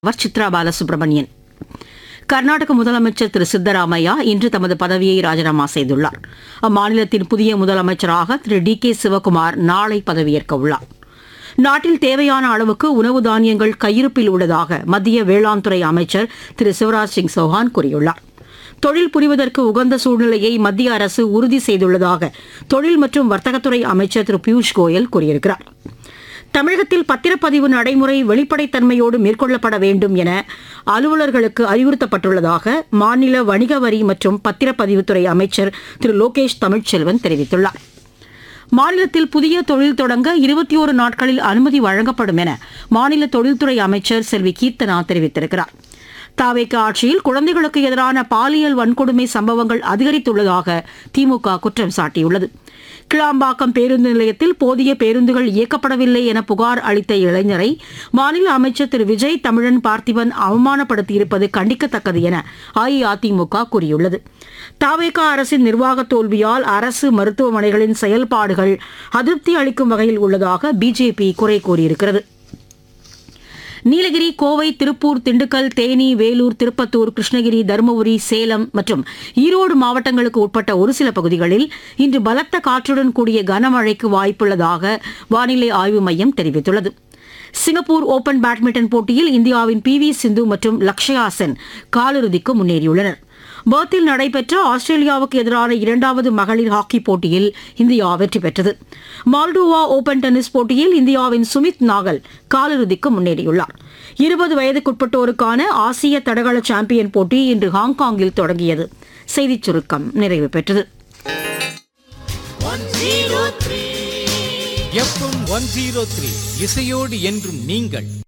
அவர் சித்ரா பாலசுப்ரமணியன் கர்நாடக முதலமைச்சர் திரு சித்தராமையா இன்று தமது பதவியை ராஜினாமா செய்துள்ளார் அம்மாநிலத்தின் புதிய முதலமைச்சராக திரு டி கே சிவக்குமார் நாளை பதவியேற்க உள்ளார் நாட்டில் தேவையான அளவுக்கு உணவு தானியங்கள் கையிருப்பில் உள்ளதாக மத்திய வேளாண் துறை அமைச்சர் திரு சிவராஜ் சிங் சௌஹான் கூறியுள்ளார் தொழில் புரிவதற்கு உகந்த சூழ்நிலையை மத்திய அரசு உறுதி செய்துள்ளதாக தொழில் மற்றும் வர்த்தகத்துறை அமைச்சர் திரு பியூஷ் கோயல் கூறியிருக்கிறார் தமிழகத்தில் பத்திரப்பதிவு நடைமுறை வெளிப்படைத்தன்மையோடு மேற்கொள்ளப்பட வேண்டும் என அலுவலர்களுக்கு அறிவுறுத்தப்பட்டுள்ளதாக மாநில வணிக வரி மற்றும் பத்திரப்பதிவுத்துறை அமைச்சர் திரு லோகேஷ் தமிழ்ச்செல்வன் தெரிவித்துள்ளார் மாநிலத்தில் புதிய தொழில் தொடங்க இருபத்தி ஒரு நாட்களில் அனுமதி வழங்கப்படும் என மாநில தொழில்துறை அமைச்சர் செல்வி கீர்த்தனா தெரிவித்திருக்கிறார் தாவேக்க ஆட்சியில் குழந்தைகளுக்கு எதிரான பாலியல் வன்கொடுமை சம்பவங்கள் அதிகரித்துள்ளதாக திமுக குற்றம் சாட்டியுள்ளது கிளாம்பாக்கம் பேருந்து நிலையத்தில் போதிய பேருந்துகள் இயக்கப்படவில்லை என புகார் அளித்த இளைஞரை மாநில அமைச்சர் திரு விஜய் தமிழன் பார்த்திபன் அவமானப்படுத்தியிருப்பது கண்டிக்கத்தக்கது என அஇஅதிமுக கூறியுள்ளது தாவேகா அரசின் நிர்வாக தோல்வியால் அரசு மருத்துவமனைகளின் செயல்பாடுகள் அதிருப்தி அளிக்கும் வகையில் உள்ளதாக பிஜேபி குறை கூறியிருக்கிறது நீலகிரி கோவை திருப்பூர் திண்டுக்கல் தேனி வேலூர் திருப்பத்தூர் கிருஷ்ணகிரி தருமபுரி சேலம் மற்றும் ஈரோடு மாவட்டங்களுக்கு உட்பட்ட ஒரு சில பகுதிகளில் இன்று பலத்த காற்றுடன் கூடிய கனமழைக்கு வாய்ப்புள்ளதாக வானிலை ஆய்வு மையம் தெரிவித்துள்ளது சிங்கப்பூர் ஓபன் பேட்மிண்டன் போட்டியில் இந்தியாவின் பி வி சிந்து மற்றும் லக்ஷயா சென் காலிறுதிக்கு முன்னேறியுள்ளனர் பர்த்தில் நடைபெற்ற ஆஸ்திரேலியாவுக்கு எதிரான இரண்டாவது மகளிர் ஹாக்கி போட்டியில் இந்தியா வெற்றி பெற்றது மால்டோவா ஓபன் டென்னிஸ் போட்டியில் இந்தியாவின் சுமித் நாகல் காலிறுதிக்கு முன்னேறியுள்ளார் இருபது வயதுக்குட்பட்டோருக்கான ஆசிய தடகள சாம்பியன் போட்டி இன்று ஹாங்காங்கில் தொடங்கியது செய்திச் சுருக்கம் நிறைவு பெற்றது எஃப்எம் ஒன் ஜீரோ த்ரீ இசையோடு என்றும் நீங்கள்